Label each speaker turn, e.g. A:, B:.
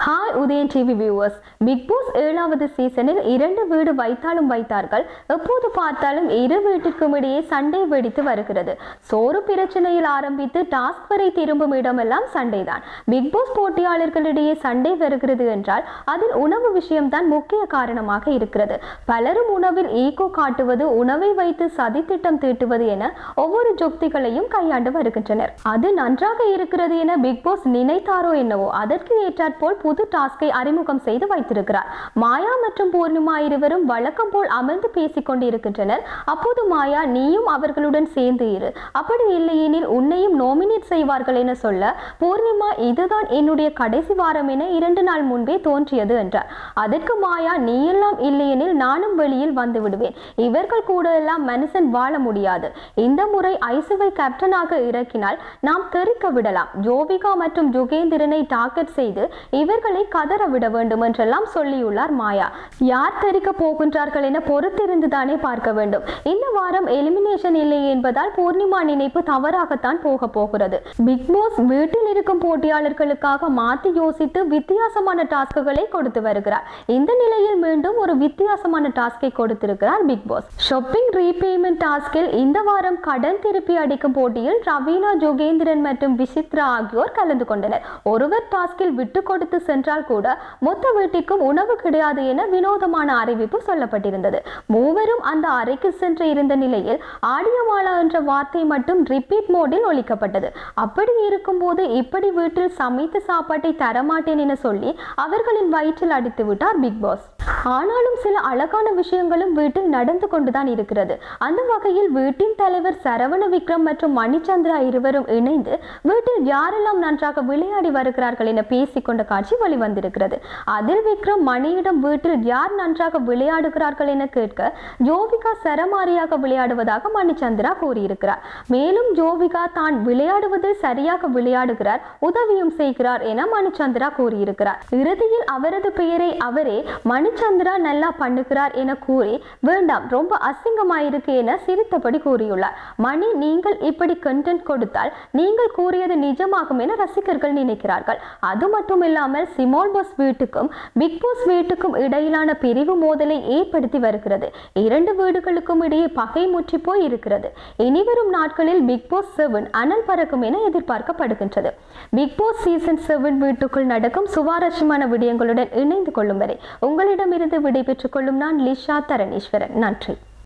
A: hi Udhayan TV viewers Bigg Boss ஏழாவது சீசனில் இரண்டு வீடு வைத்தாலும் வைத்தார்கள் எப்போது பார்த்தாலும் இரு வீட்டிற்கும் இடையே சண்டை வெடித்து வருகிறது சோறு பிரச்சனையில் ஆரம்பித்து டாஸ்க் வரை திரும்பும் இடமெல்லாம் சண்டைதான் பிக் பாஸ் போட்டியாளர்களிடையே சண்டை வருகிறது என்றால் அதில் உணவு விஷயம்தான் முக்கிய காரணமாக இருக்கிறது பலரும் உணவில் ஈகோ காட்டுவது உணவை வைத்து சதித்திட்டம் தீட்டுவது என ஒவ்வொரு ஜுக்திகளையும் கையாண்டு வருகின்றனர் அது நன்றாக இருக்கிறது என பிக் பாஸ் நினைத்தாரோ என்னவோ அதற்கு ஏற்றாற்போல் புது டாஸ்கை அறிமுகம் செய்து வைத்திருக்கிறார் மாயா மற்றும் பூர்ணிமா இருவரும் வழக்கம் போல் அமர்ந்து பேசிக் கொண்டிருக்கின்றனர் அப்போது மாயா நீயும் அவர்களுடன் சேர்ந்து இரு அப்படி இல்லையெனில் உன்னையும் நோமினேட் செய்வார்கள் என சொல்ல பூர்ணிமா இதுதான் என்னுடைய கடைசி வாரம் என இரண்டு நாள் முன்பே தோன்றியது என்றார் அதற்கு மாயா நீ எல்லாம் இல்லையெனில் நானும் வெளியில் வந்து விடுவேன் இவர்கள் கூட எல்லாம் மனுஷன் வாழ முடியாது இந்த முறை ஐசுவை கேப்டனாக இறக்கினால் நாம் தெறிக்க விடலாம் ஜோவிகா மற்றும் ஜுகேந்திரனை டார்கெட் செய்து இவர்களை கதற விட வேண்டும் என்றெல்லாம் சொல்லியுள்ளார் மாயா யார் தெரிக்க போகின்றார்கள் என பொறுத்திருந்து தானே பார்க்க வேண்டும் இந்த வாரம் எலிமினேஷன் இல்லை என்பதால் பூர்ணிமா நினைப்பு தவறாகத்தான் போக போகிறது பிக் பாஸ் வீட்டில் இருக்கும் போட்டியாளர்களுக்காக மாற்றி யோசித்து வித்தியாசமான டாஸ்க்குகளை கொடுத்து வருகிறார் இந்த நிலையில் மீண்டும் ஒரு வித்தியாசமான டாஸ்கை கொடுத்திருக்கிறார் பிக் பாஸ் ஷாப்பிங் ரீபேமெண்ட் டாஸ்கில் இந்த வாரம் கடன் திருப்பி அடிக்கும் போட்டியில் ரவீனா ஜோகேந்திரன் மற்றும் விசித்ரா ஆகியோர் கலந்து கொண்டனர் ஒருவர் டாஸ்கில் விட்டு கொடுத்து சென்றால் கூட மொத்த வீட்டிற்கும் உணவு கிடையாது என வினோதமான அறிவிப்பு சொல்லப்பட்டிருந்தது மூவரும் அந்த அறைக்கு சென்று இருந்த நிலையில் ஆடியமாலா என்ற வார்த்தை மட்டும் ரிப்பீட் மோடில் ஒலிக்கப்பட்டது அப்படி இருக்கும்போது இப்படி வீட்டில் சமைத்த சாப்பாட்டை தரமாட்டேன் என சொல்லி அவர்களின் வயிற்றில் அடித்து விட்டார் பிக் பாஸ் ஆனாலும் சில அழகான விஷயங்களும் வீட்டில் நடந்து கொண்டுதான் இருக்கிறது அந்த வகையில் வீட்டின் தலைவர் சரவண விக்ரம் மற்றும் மணிச்சந்திரா இருவரும் இணைந்து வீட்டில் யாரெல்லாம் நன்றாக விளையாடி வருகிறார்கள் என பேசிக்கொண்ட காட்சி வெளிவந்திருக்கிறது அதில் விக்ரம் மணியிடம் வீட்டில் யார் நன்றாக விளையாடுகிறார்கள் என கேட்க ஜோவிகா சரமாரியாக விளையாடுவதாக மணிச்சந்திரா கூறியிருக்கிறார் மேலும் ஜோவிகா தான் விளையாடுவதில் சரியாக விளையாடுகிறார் உதவியும் செய்கிறார் என மணிச்சந்திரா கூறியிருக்கிறார் இறுதியில் அவரது பெயரை அவரே மணிச்சந்திரா நல்லா பண்ணுகிறார் என கூறி வேண்டாம் ரொம்ப அசிங்கமாயிருக்கு என சிரித்தபடி கூறியுள்ளார் மணி நீங்கள் இப்படி கண்டென்ட் கொடுத்தால் நீங்கள் கூறியது நிஜமாகும் என ரசிகர்கள் நினைக்கிறார்கள் அது மட்டுமில்லாமல் சிமோல் பாஸ் வீட்டுக்கும் பிக் பாஸ் வீட்டுக்கும் இடையிலான பிரிவு மோதலை ஏற்படுத்தி வருகிறது இரண்டு வீடுகளுக்கும் இடையே பகை முற்றி போய் இருக்கிறது இனிவரும் நாட்களில் பிக் பாஸ் செவன் அனல் பறக்கும் என எதிர்பார்க்கப்படுகின்றது பிக் பாஸ் சீசன் செவன் வீட்டுக்குள் நடக்கும் சுவாரஸ்யமான விடயங்களுடன் இணைந்து கொள்ளும் வரை உங்களிடமிருந்து விடைபெற்றுக் கொள்ளும் நான் லிஷா தரணீஸ்வரன் நன்றி